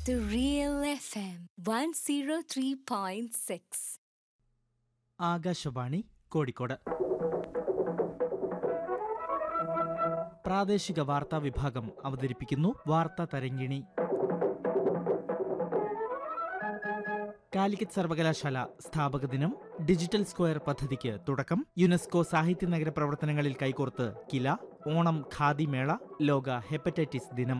The Real FM 103.6. Akashvani Kozhikode പ്രാദേശിക വാർത്താ വിഭാഗം അവതരിപ്പിക്കുന്നു വാർത്താ തരങ്കിണി കാലിക്കറ്റ് സർവകലാശാല സ്ഥാപക ദിനം ഡിജിറ്റൽ സ്ക്വയർ പദ്ധതിക്ക് തുടക്കം യുനെസ്കോ സാഹിത്യ നഗര പ്രവർത്തനങ്ങളിൽ കൈകോർത്ത് കില ഓണം ഖാദി മേള ലോക ഹെപ്പറ്റൈറ്റിസ് ദിനം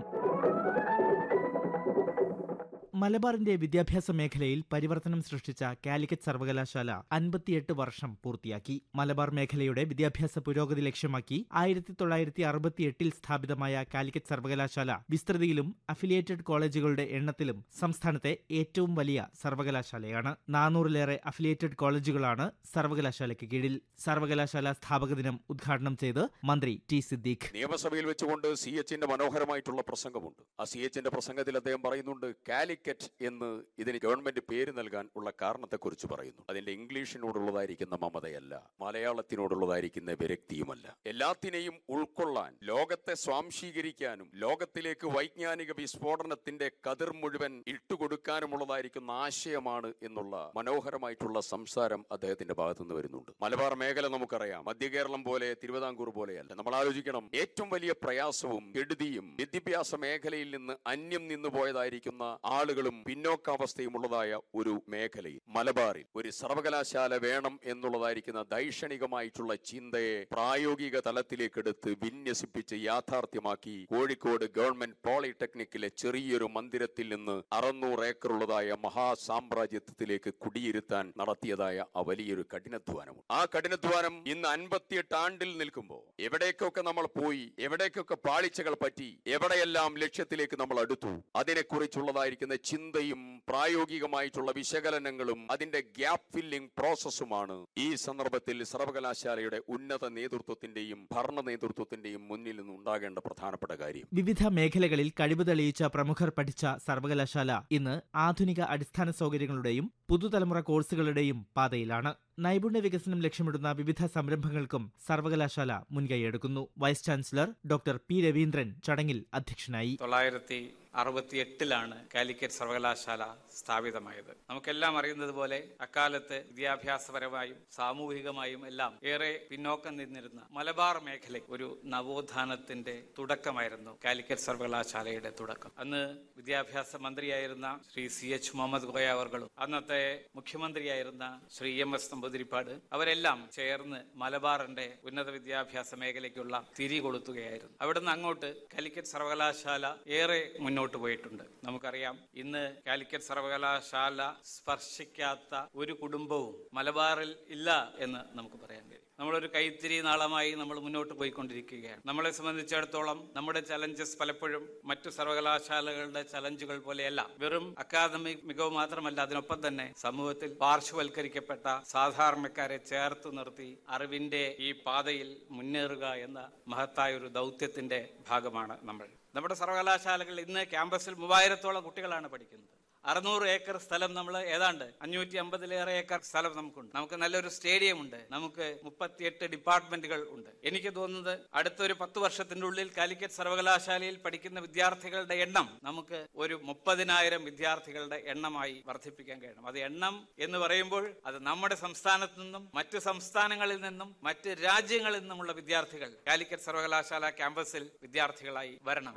മലബാറിന്റെ വിദ്യാഭ്യാസ മേഖലയിൽ പരിവർത്തനം സൃഷ്ടിച്ച കാലിക്കറ്റ് സർവകലാശാല അൻപത്തിയെട്ട് വർഷം പൂർത്തിയാക്കി മലബാർ മേഖലയുടെ വിദ്യാഭ്യാസ പുരോഗതി ലക്ഷ്യമാക്കി ആയിരത്തി തൊള്ളായിരത്തി അറുപത്തിയെട്ടിൽ സ്ഥാപിതമായ കാലിക്കറ്റ് സർവകലാശാല വിസ്തൃതിയിലും അഫിലിയേറ്റഡ് കോളേജുകളുടെ എണ്ണത്തിലും സംസ്ഥാനത്തെ ഏറ്റവും വലിയ സർവകലാശാലയാണ് നാനൂറിലേറെ അഫിലിയേറ്റഡ് കോളേജുകളാണ് സർവകലാശാലയ്ക്ക് കീഴിൽ സർവകലാശാല സ്ഥാപക ദിനം ഉദ്ഘാടനം ചെയ്ത് മന്ത്രി ടി സിദ്ദീഖ് നിയമസഭയിൽ വെച്ചുകൊണ്ട് സി എച്ചിന്റെ മനോഹരമായിട്ടുള്ള പ്രസംഗമുണ്ട് ആ സി എച്ചിന്റെ പ്രസംഗത്തിൽ അദ്ദേഹം പറയുന്നുണ്ട് കാലിക്കറ്റ് എന്ന് ഇതിന് ഗവൺമെന്റ് പേര് നൽകാൻ ഉള്ള കാരണത്തെക്കുറിച്ച് പറയുന്നു അതിന്റെ ഇംഗ്ലീഷിനോടുള്ളതായിരിക്കുന്ന മമതയല്ല മലയാളത്തിനോടുള്ളതായിരിക്കുന്ന വിരക്തിയുമല്ല എല്ലാത്തിനെയും ഉൾക്കൊള്ളാൻ ലോകത്തെ സ്വാംശീകരിക്കാനും ലോകത്തിലേക്ക് വൈജ്ഞാനിക വിസ്ഫോടനത്തിന്റെ കതിർ മുഴുവൻ ഇട്ടുകൊടുക്കാനുമുള്ളതായിരിക്കുന്ന ആശയമാണ് എന്നുള്ള മനോഹരമായിട്ടുള്ള സംസാരം അദ്ദേഹത്തിന്റെ ഭാഗത്തു നിന്ന് വരുന്നുണ്ട് മലബാർ മേഖല നമുക്കറിയാം മധ്യ കേരളം പോലെ തിരുവിതാംകൂർ പോലെയല്ല നമ്മൾ ആലോചിക്കണം ഏറ്റവും വലിയ പ്രയാസവും കെടുതിയും വിദ്യാഭ്യാസ മേഖലയിൽ നിന്ന് അന്യം നിന്നു പോയതായിരിക്കുന്ന ആളുകളും പിന്നോക്കാവസ്ഥയും ഉള്ളതായ ഒരു മേഖലയിൽ മലബാറിൽ ഒരു സർവകലാശാല വേണം എന്നുള്ളതായിരിക്കുന്ന ദൈക്ഷണികമായിട്ടുള്ള ചിന്തയെ പ്രായോഗിക തലത്തിലേക്ക് എടുത്ത് വിന്യസിപ്പിച്ച് യാഥാർത്ഥ്യമാക്കി കോഴിക്കോട് ഗവൺമെന്റ് പോളിടെക്നിക്കിലെ ചെറിയൊരു മന്ദിരത്തിൽ നിന്ന് അറുന്നൂറ് ഏക്കറുള്ളതായ മഹാസാമ്രാജ്യത്വത്തിലേക്ക് കുടിയിരുത്താൻ നടത്തിയതായ ആ വലിയൊരു കഠിനാധ്വാനമുണ്ട് ആ കഠിനാധ്വാനം ഇന്ന് അൻപത്തിയെട്ട് ആണ്ടിൽ നിൽക്കുമ്പോൾ എവിടേക്കൊക്കെ നമ്മൾ പോയി എവിടേക്കൊക്കെ പാളിച്ചകൾ പറ്റി എവിടെയെല്ലാം ലക്ഷ്യത്തിലേക്ക് നമ്മൾ അടുത്തു അതിനെക്കുറിച്ചുള്ളതായിരിക്കുന്ന ചിന്തയും പ്രായോഗികമായിട്ടുള്ള വിശകലനങ്ങളും അതിന്റെ ഗ്യാപ്പ് ഫില്ലിംഗ് പ്രോസസ്സുമാണ് ഈ സന്ദർഭത്തിൽ സർവകലാശാലയുടെ ഉന്നത നേതൃത്വത്തിന്റെയും ഭരണ നേതൃത്വത്തിന്റെയും മുന്നിൽ നിന്ന് ഉണ്ടാകേണ്ട പ്രധാനപ്പെട്ട കാര്യം വിവിധ മേഖലകളിൽ കഴിവ് തെളിയിച്ച പ്രമുഖർ പഠിച്ച സർവകലാശാല ഇന്ന് ആധുനിക അടിസ്ഥാന സൗകര്യങ്ങളുടെയും പുതുതലമുറ കോഴ്സുകളുടെയും പാതയിലാണ് നൈപുണ്യ വികസനം ലക്ഷ്യമിടുന്ന വിവിധ സംരംഭങ്ങൾക്കും സർവകലാശാല മുൻകൈയെടുക്കുന്നു vice chancellor doctor P Raveendran ചടങ്ങിൽ അധ്യക്ഷനായി തൊള്ളായിരത്തി അറുപത്തിയെട്ടിലാണ് കാലിക്കറ്റ് സർവകലാശാല സ്ഥാപിതമായത് നമുക്കെല്ലാം അറിയുന്നത് പോലെ അക്കാലത്ത് വിദ്യാഭ്യാസപരമായും സാമൂഹികമായും എല്ലാം ഏറെ പിന്നോക്കം നിന്നിരുന്ന മലബാർ മേഖല ഒരു നവോത്ഥാനത്തിന്റെ തുടക്കമായിരുന്നു കാലിക്കറ്റ് സർവകലാശാലയുടെ തുടക്കം അന്ന് വിദ്യാഭ്യാസ മന്ത്രിയായിരുന്ന ശ്രീ സി എച്ച് മുഹമ്മദ് കോയ അവർകളും അന്നത്തെ മുഖ്യമന്ത്രിയായിരുന്ന ശ്രീ എം എസ് നമ്പൂതിരിപ്പാട് അവരെല്ലാം ചേർന്ന് മലബാറിന്റെ ഉന്നത വിദ്യാഭ്യാസ മേഖലയ്ക്കുള്ള തിരി കൊളുത്തുകയായിരുന്നു അവിടുന്ന് അങ്ങോട്ട് കാലിക്കറ്റ് സർവകലാശാല ഏറെ മുന്നോട്ട് പോയിട്ടുണ്ട് നമുക്കറിയാം ഇന്ന് കാലിക്കറ്റ് സർവകലാശാല സ്പർശിക്കാത്ത ഒരു കുടുംബവും മലബാറിൽ ഇല്ല എന്ന് നമുക്ക് പറയാൻ കഴിയും നമ്മളൊരു കൈത്തിരി നാളമായി നമ്മൾ മുന്നോട്ട് പോയിക്കൊണ്ടിരിക്കുകയാണ് നമ്മളെ സംബന്ധിച്ചിടത്തോളം നമ്മുടെ ചലഞ്ചസ് പലപ്പോഴും മറ്റു സർവകലാശാലകളുടെ ചലഞ്ചുകൾ പോലെയല്ല വെറും അക്കാദമിക് മികവ് മാത്രമല്ല അതിനൊപ്പം തന്നെ സമൂഹത്തിൽ പാർശ്വവൽക്കരിക്കപ്പെട്ട സാധാരണക്കാരെ ചേർത്ത് നിർത്തി അറിവിന്റെ ഈ പാതയിൽ മുന്നേറുക എന്ന മഹത്തായ ഒരു ദൗത്യത്തിന്റെ ഭാഗമാണ് നമ്മൾ നമ്മുടെ സർവകലാശാലകൾ ഇന്ന് ക്യാമ്പസിൽ മൂവായിരത്തോളം കുട്ടികളാണ് പഠിക്കുന്നത് അറുന്നൂറ് ഏക്കർ സ്ഥലം നമ്മൾ ഏതാണ്ട് അഞ്ഞൂറ്റി അമ്പതിലേറെ ഏക്കർ സ്ഥലം നമുക്കുണ്ട് നമുക്ക് നല്ലൊരു സ്റ്റേഡിയം ഉണ്ട് നമുക്ക് മുപ്പത്തിയെട്ട് ഡിപ്പാർട്ട്മെന്റുകൾ ഉണ്ട് എനിക്ക് തോന്നുന്നത് അടുത്തൊരു പത്ത് വർഷത്തിന്റെ ഉള്ളിൽ കാലിക്കറ്റ് സർവകലാശാലയിൽ പഠിക്കുന്ന വിദ്യാർത്ഥികളുടെ എണ്ണം നമുക്ക് ഒരു മുപ്പതിനായിരം വിദ്യാർത്ഥികളുടെ എണ്ണമായി വർദ്ധിപ്പിക്കാൻ കഴിയണം അത് എണ്ണം എന്ന് പറയുമ്പോൾ അത് നമ്മുടെ സംസ്ഥാനത്തു നിന്നും മറ്റു സംസ്ഥാനങ്ങളിൽ നിന്നും മറ്റ് രാജ്യങ്ങളിൽ നിന്നുമുള്ള വിദ്യാർത്ഥികൾ കാലിക്കറ്റ് സർവകലാശാല ക്യാമ്പസിൽ വിദ്യാർത്ഥികളായി വരണം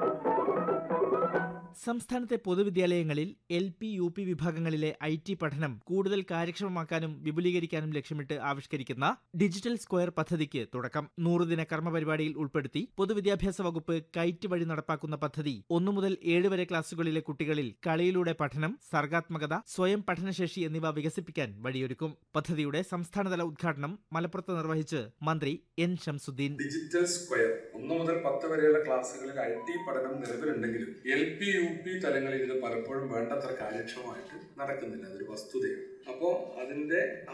സംസ്ഥാനത്തെ പൊതുവിദ്യാലയങ്ങളിൽ എൽ പി യു പി വിഭാഗങ്ങളിലെ ഐ ടി പഠനം കൂടുതൽ കാര്യക്ഷമമാക്കാനും വിപുലീകരിക്കാനും ലക്ഷ്യമിട്ട് ആവിഷ്കരിക്കുന്ന ഡിജിറ്റൽ സ്ക്വയർ പദ്ധതിക്ക് തുടക്കം നൂറുദിന കർമ്മ പരിപാടിയിൽ ഉൾപ്പെടുത്തി പൊതുവിദ്യാഭ്യാസ വകുപ്പ് കൈറ്റ് വഴി നടപ്പാക്കുന്ന പദ്ധതി ഒന്നു മുതൽ ഏഴ് വരെ ക്ലാസുകളിലെ കുട്ടികളിൽ കളിയിലൂടെ പഠനം സർഗാത്മകത സ്വയം പഠനശേഷി എന്നിവ വികസിപ്പിക്കാൻ വഴിയൊരുക്കും പദ്ധതിയുടെ സംസ്ഥാനതല ഉദ്ഘാടനം മലപ്പുറത്ത് നിർവഹിച്ച് മന്ത്രി എൻ ഷംസുദ്ദീൻ ഡിജിറ്റൽ സ്ക്വയർ ഒന്ന് മുതൽ പത്ത് വരെയുള്ള ക്ലാസ്സുകളിൽ ഐ ടി പഠനം നിലവിലുണ്ടെങ്കിലും എൽ പി യു പി തലങ്ങളിൽ ഇത് പലപ്പോഴും വേണ്ടത്ര കാര്യക്ഷമമായിട്ട് നടക്കുന്നില്ല അതൊരു വസ്തുതയാണ് അപ്പോൾ അതിന്റെ